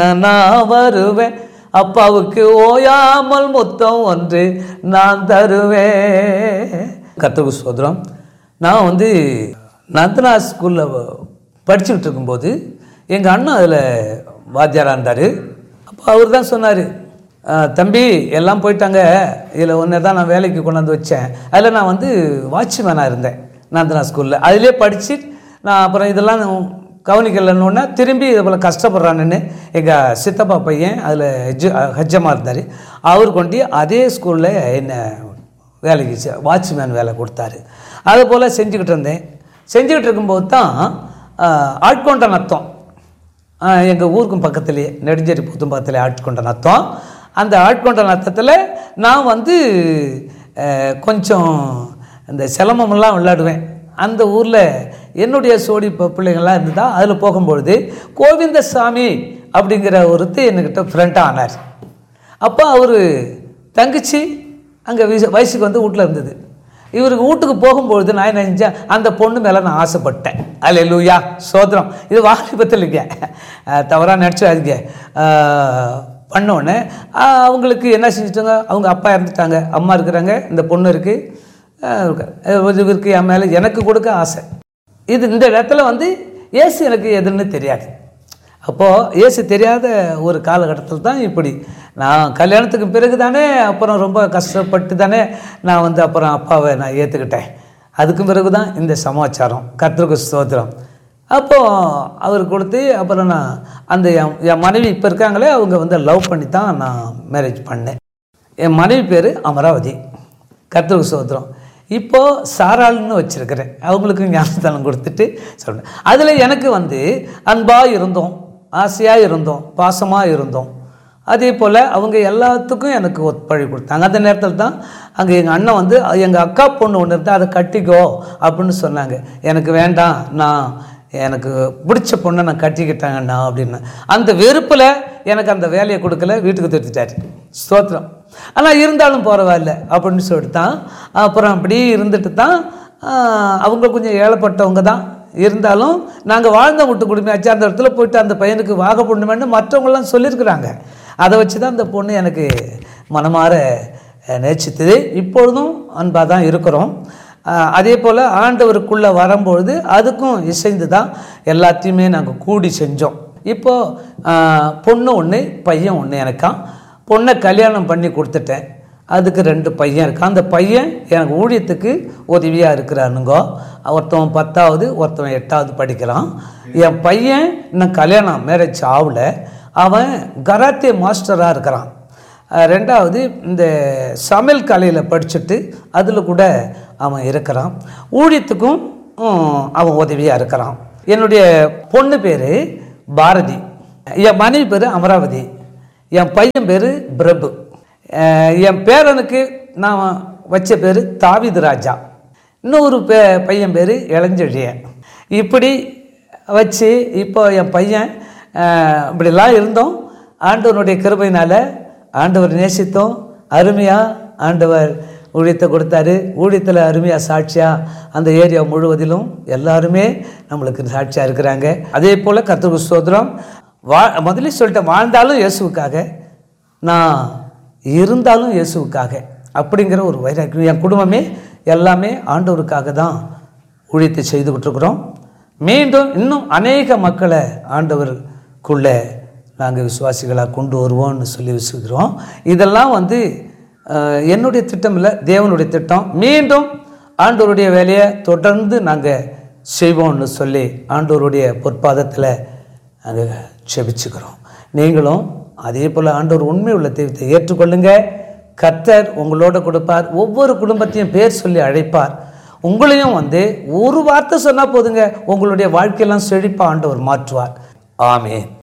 நான் வருவேன் அப்பாவுக்கு ஓயாமல் மொத்தம் ஒன்று நான் தருவேன் கத்துக்கு சோதரம் நான் வந்து நந்தனா ஸ்கூலில் படிச்சுக்கிட்டு இருக்கும்போது எங்கள் அண்ணன் அதில் வாத்தியாராக இருந்தார் அப்போ அவர் தான் சொன்னார் தம்பி எல்லாம் போயிட்டாங்க இதில் ஒன்று தான் நான் வேலைக்கு கொண்டாந்து வச்சேன் அதில் நான் வந்து வாட்ச்மேனாக இருந்தேன் நந்தனா ஸ்கூலில் அதிலே படித்து நான் அப்புறம் இதெல்லாம் கவனிக்கலன்னு திரும்பி இது போல் கஷ்டப்படுறானுன்னு எங்கள் சித்தப்பா பையன் அதில் ஹெஜ் ஹஜ்ஜமாக இருந்தார் அவர் கொண்டு அதே ஸ்கூலில் என்ன வேலைக்கு சே- வாட்ச்மேன் வேலை கொடுத்தாரு அது போல் செஞ்சுக்கிட்டு இருந்தேன் செஞ்சுக்கிட்டு இருக்கும்போது தான் ஆட்கொண்ட நத்தம் எங்கள் ஊருக்கும் பக்கத்துலேயே நெடுஞ்சேரி புத்தும் பக்கத்துலேயே ஆட்கொண்ட நத்தம் அந்த ஆட்கொண்ட நத்தத்தில் நான் வந்து அஹ், கொஞ்சம் இந்த சிலம்பமெல்லாம் விளையாடுவேன் அந்த ஊரில் என்னுடைய சோடி ப- பிள்ளைங்கள்லாம் இருந்ததா அதில் போகும்பொழுது கோவிந்தசாமி அப்படிங்கிற ஒருத்தர் என்கிட்ட ஃப்ரெண்டாக ஆனார் அப்போ அவர் தங்கச்சி அங்கே வயசுக்கு வந்து வீட்டில் இருந்தது இவருக்கு வீட்டுக்கு போகும்பொழுது நான் என்ன செஞ்சேன் அந்த பொண்ணு மேலே நான் ஆசைப்பட்டேன் அல்ல லூயா சோதரம் இது வாலிபத்தில் இல்லைங்க தவறாக நினச்சாதீங்க பண்ணோன்னே அவங்களுக்கு என்ன செஞ்சுட்டாங்க அவங்க அப்பா இறந்துட்டாங்க அம்மா இருக்கிறாங்க இந்த பொண்ணு இருக்குது இவருக்கு என் மேலே எனக்கு கொடுக்க ஆசை இது இந்த இடத்துல வந்து ஏசு எனக்கு எதுன்னு தெரியாது அப்போது இயேசு தெரியாத ஒரு காலகட்டத்தில் தான் இப்படி நான் கல்யாணத்துக்கு பிறகு தானே அப்புறம் ரொம்ப கஷ்டப்பட்டு தானே நான் வந்து அப்புறம் அப்பாவை நான் ஏற்றுக்கிட்டேன் அதுக்கு பிறகு தான் இந்த சமாச்சாரம் கர்த்தருக்கு ஸ்தோத்திரம் அப்போது அவர் கொடுத்து அப்புறம் நான் அந்த என் என் மனைவி இப்போ இருக்காங்களே அவங்க வந்து லவ் பண்ணி தான் நான் மேரேஜ் பண்ணேன் என் மனைவி பேர் அமராவதி கர்த்தருக்கு சோத்திரம் இப்போது சாராள்னு வச்சுருக்கிறேன் அவங்களுக்கு ஞானஸ்தானம் கொடுத்துட்டு சொல்கிறேன் அதில் எனக்கு வந்து அன்பாக இருந்தோம் ஆசையாக இருந்தோம் பாசமாக இருந்தோம் அதே போல் அவங்க எல்லாத்துக்கும் எனக்கு ஒத்துழைப்பு கொடுத்தாங்க அந்த நேரத்தில் தான் அங்கே எங்கள் அண்ணன் வந்து எங்கள் அக்கா பொண்ணு ஒன்று இருந்தால் அதை கட்டிக்கோ அப்படின்னு சொன்னாங்க எனக்கு வேண்டாம் நான் எனக்கு பிடிச்ச பொண்ணை நான் கட்டிக்கிட்டாங்கண்ணா அப்படின்னு அந்த வெறுப்பில் எனக்கு அந்த வேலையை கொடுக்கல வீட்டுக்கு திருத்திட்டாரு ஸ்தோத்திரம் ஆனால் இருந்தாலும் பரவாயில்ல அப்படின்னு சொல்லிட்டு தான் அப்புறம் அப்படி இருந்துட்டு தான் ஆஹ், அவங்க கொஞ்சம் ஏழைப்பட்டவங்க தான் இருந்தாலும் நாங்கள் வாழ்ந்த விட்டு குடும்பம் ஆச்சு அந்த இடத்துல போயிட்டு அந்த பையனுக்கு வாக பொண்ணுமென்னு மற்றவங்களாம் சொல்லியிருக்கிறாங்க அதை வச்சு தான் அந்த பொண்ணு எனக்கு மனமாற அஹ், நேசித்தது இப்பொழுதும் அன்பாக தான் இருக்கிறோம் ஆஹ், அதே போல் ஆண்டவருக்குள்ளே வரும்பொழுது அதுக்கும் இசைந்து தான் எல்லாத்தையுமே நாங்கள் கூடி செஞ்சோம் இப்போது பொண்ணு ஒன்று பையன் ஒன்று எனக்கான் பொண்ணை கல்யாணம் பண்ணி கொடுத்துட்டேன் அதுக்கு ரெண்டு பையன் இருக்கான் அந்த பையன் எனக்கு ஊழியத்துக்கு உதவியாக இருக்கிறானுங்கோ ஒருத்தவன் பத்தாவது ஒருத்தவன் எட்டாவது படிக்கிறான் என் பையன் இன்னும் கல்யாணம் மேரேஜ் ஆகல அவன் கராத்தே மாஸ்டராக இருக்கிறான் அஹ் ரெண்டாவது இந்த சமையல் கலையில் படிச்சுட்டு அதில் கூட அவன் இருக்கிறான் ஊழியத்துக்கும் உம், அவன் உதவியாக இருக்கிறான் என்னுடைய பொண்ணு பேர் பாரதி என் மனைவி பேர் அமராவதி என் பையன் பேர் பிரபு அஹ் என் பேரனுக்கு நான் வச்ச பேர் தாவிது ராஜா இன்னொரு பே பையன் பேர் இளஞ்செழியன் இப்படி வச்சு இப்போ என் பையன் அஹ், இப்படிலாம் இருந்தோம் ஆண்டவனுடைய கிருபையினால் ஆண்டவர் நேசித்தோம் அருமையாக ஆண்டவர் ஊழியத்தை கொடுத்தாரு ஊழியத்தில் அருமையாக சாட்சியாக அந்த ஏரியா முழுவதிலும் எல்லாருமே நம்மளுக்கு சாட்சியாக இருக்கிறாங்க அதே போல் கர்த்தருக்கு ஸ்தோத்திரம் வா முதல்ல சொல்லிட்டேன் வாழ்ந்தாலும் இயேசுவுக்காக நான் இருந்தாலும் இயேசுவுக்காக அப்படிங்கிற ஒரு வைராக்கியம் என் குடும்பமே எல்லாமே ஆண்டவருக்காக தான் ஊழியத்தை செய்துக்கிட்டு இருக்கிறோம் மீண்டும் இன்னும் அநேக மக்களை ஆண்டவருக்குள்ளே நாங்கள் விசுவாசிகளாக கொண்டு வருவோம்னு சொல்லி விசுகிறோம் இதெல்லாம் வந்து அஹ், என்னுடைய திட்டம் இல்லை தேவனுடைய திட்டம் மீண்டும் ஆண்டவருடைய வேலையை தொடர்ந்து நாங்கள் செய்வோம்னு சொல்லி ஆண்டவருடைய பொற்பாதத்தில் நாங்கள் செபிச்சுக்கிறோம் நீங்களும் அதே போல் ஆண்டவர் உண்மை உள்ள தெய்வத்தை ஏற்றுக்கொள்ளுங்க கர்த்தர் உங்களோட கொடுப்பார் ஒவ்வொரு குடும்பத்தையும் பேர் சொல்லி அழைப்பார் உங்களையும் வந்து ஒரு வார்த்தை சொன்னால் போதுங்க உங்களுடைய வாழ்க்கையெல்லாம் செழிப்பாக ஆண்டவர் மாற்றுவார் ஆமென்